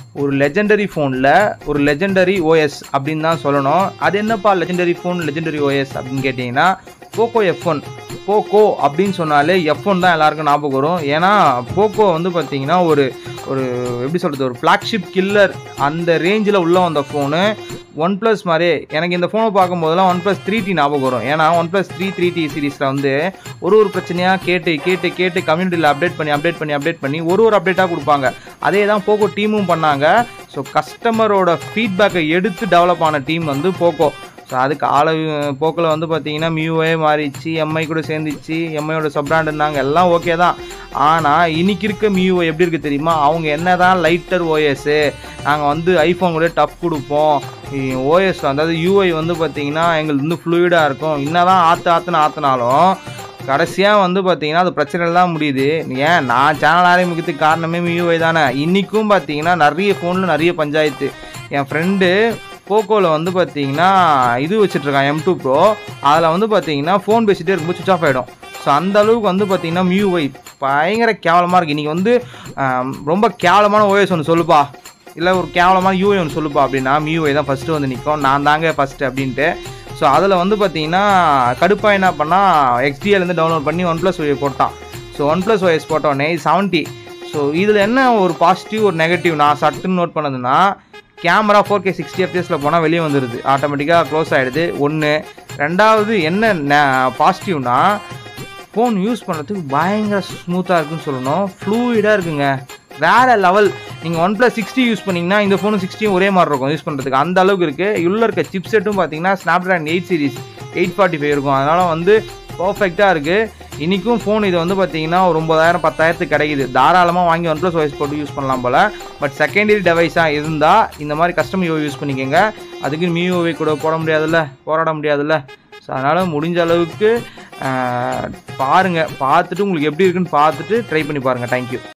ஒரு லெஜெண்டரி ஃபோனில் ஒரு லெஜெண்டரி ஓஎஸ் அப்படின்னு தான் சொல்லணும் அது என்னப்பா லெஜெண்டரி ஃபோன் லெஜெண்டரி ஓஎஸ் அப்படின்னு கேட்டிங்கன்னா போக்கோ எஃப் ஒன் போக்கோ அப்படின்னு சொன்னாலே எஃப் ஒன் தான் எல்லாருக்கும் ஞாபகம் வரும் ஏன்னா போக்கோ வந்து பார்த்தீங்கன்னா ஒரு ஒரு எப்படி சொல்கிறது ஒரு ஃப்ளாக்ஷிப் கில்லர் அந்த ரேஞ்சில் உள்ள வந்த ஃபோனு ஒன் ப்ளஸ் மாதிரியே எனக்கு இந்த ஃபோனை பார்க்கும்போதெல்லாம் ஒன் ப்ளஸ் த்ரீ டி ஞாபகம் வரும் ஏன்னா one plus three three T சீரீஸில் வந்து ஒரு ஒரு பிரச்சனையாக கேட்டு கேட்டு கேட்டு கம்யூனிட்டியில் அப்டேட் பண்ணி அப்டேட் பண்ணி அப்டேட் பண்ணி ஒரு ஒரு அப்டேட்டாக கொடுப்பாங்க அதே தான் போக்கோ டீமும் பண்ணாங்க ஸோ கஸ்டமரோட ஃபீட்பேக்கை எடுத்து டெவலப் ஆன டீம் வந்து போக்கோ ஸோ அதுக்கு ஆள போக்கில் வந்து பார்த்தீங்கன்னா மியூவே மாறிடுச்சு எம்ஐ கூட சேர்ந்துச்சு எம்ஐயோட சப்ராண்ட் இருந்தாங்க எல்லாம் ஓகே தான் ஆனால் இன்னைக்கு இருக்க மியூ எப்படி இருக்குது தெரியுமா அவங்க என்ன தான் லைட்டர் ஓஎஸ்ஸு நாங்கள் வந்து ஐஃபோன் கூட டஃப் கொடுப்போம் ஓஎஸ் அதாவது யூஐ வந்து பார்த்தீங்கன்னா எங்களுக்கு வந்து ஃப்ளூயிடாக இருக்கும் என்ன தான் ஆற்று ஆற்றுன்னு ஆற்றுனாலும் கடைசியாக வந்து பார்த்தீங்கன்னா அது பிரச்சனை தான் முடியுது ஏன் நான் சேனல் ஆரம்பிக்கிறதுக்கு காரணமே மியூஐ தானே இன்றைக்கும் பார்த்தீங்கன்னா நிறைய ஃபோனில் நிறைய பஞ்சாயத்து என் ஃப்ரெண்டு போக்கோவில் வந்து பார்த்தீங்கன்னா இது வச்சுட்ருக்கான் எம் டூ ப்ரோ அதில் வந்து பார்த்தீங்கன்னா ஃபோன் பேசிகிட்டே இருக்கும்போது சுவிச் ஆஃப் ஆகிடும் ஸோ அந்த அளவுக்கு வந்து பார்த்தீங்கன்னா மியூஐ பயங்கர கேவலமாக இருக்குது இன்றைக்கி வந்து ஆம், ரொம்ப கேவலமான ஓஎஸ் ஒன்று சொல்லுப்பா இல்லை ஒரு கேவலமான யூஐ ஒன்று சொல்லுப்பா அப்படின்னா மியூஐ தான் ஃபஸ்ட்டு வந்து நிற்கும் நான் தாங்க ஃபஸ்ட்டு அப்படின்ட்டு ஸோ அதில் வந்து பார்த்தீங்கன்னா கடுப்பாக என்ன பண்ணால் எக்ஸ்டிஏலேருந்து டவுன்லோட் பண்ணி ஒன் ப்ளஸ் ஒய் போட்டான் ஸோ ஒன் ப்ளஸ் ஒய்ஸ் போட்டோடனே செவன்ட்டி ஸோ இதில் என்ன ஒரு பாசிட்டிவ் ஒரு நெகட்டிவ் நான் சட்டுன்னு நோட் பண்ணதுன்னா கேமரா ஃபோர் கே சிக்ஸ்டி எஃப்எஸில் போனால் வெளியே வந்துடுது ஆட்டோமேட்டிக்காக க்ளோஸ் ஆகிடுது ஒன்று ரெண்டாவது என்ன பாசிட்டிவ்னா ஃபோன் யூஸ் பண்ணுறதுக்கு பயங்கர ஸ்மூத்தாக இருக்குன்னு சொல்லணும் ஃப்ளூயிடாக இருக்குங்க வேறு லெவல் நீங்கள் ஒன் ப்ளஸ் சிக்ஸ்டி யூஸ் பண்ணிங்கன்னா இந்த ஃபோனும் சிக்ஸ்டியும் ஒரே மாதிரி இருக்கும் யூஸ் பண்ணுறதுக்கு அந்த அளவுக்கு இருக்குது உள்ள இருக்க சிப் செட்டும் பார்த்தீங்கன்னா Snapdragon eight series eight forty five இருக்கும் அதனால் வந்து பர்ஃபெக்டாக இருக்குது இன்றைக்கும் ஃபோன் இது வந்து பார்த்தீங்கன்னா ஒரு ஒம்பதாயிரம் பத்தாயிரத்துக்கு கிடைக்குது தாராளமாக வாங்கி ஒன் ப்ளஸ் வாய்ஸ் போட்டு யூஸ் பண்ணலாம் போல் பட் செகண்டரி டிவைஸாக இருந்தால் இந்த மாதிரி கஸ்டம் யூ யூஸ் பண்ணிக்கோங்க அதுக்கு மியூவை கூட போட முடியாதுல்ல போராட முடியாதுல்ல ஸோ அதனால் முடிஞ்ச அளவுக்கு பாருங்கள் பார்த்துட்டு உங்களுக்கு எப்படி இருக்குன்னு பார்த்துட்டு ட்ரை பண்ணி பாருங்கள் தேங்க்யூ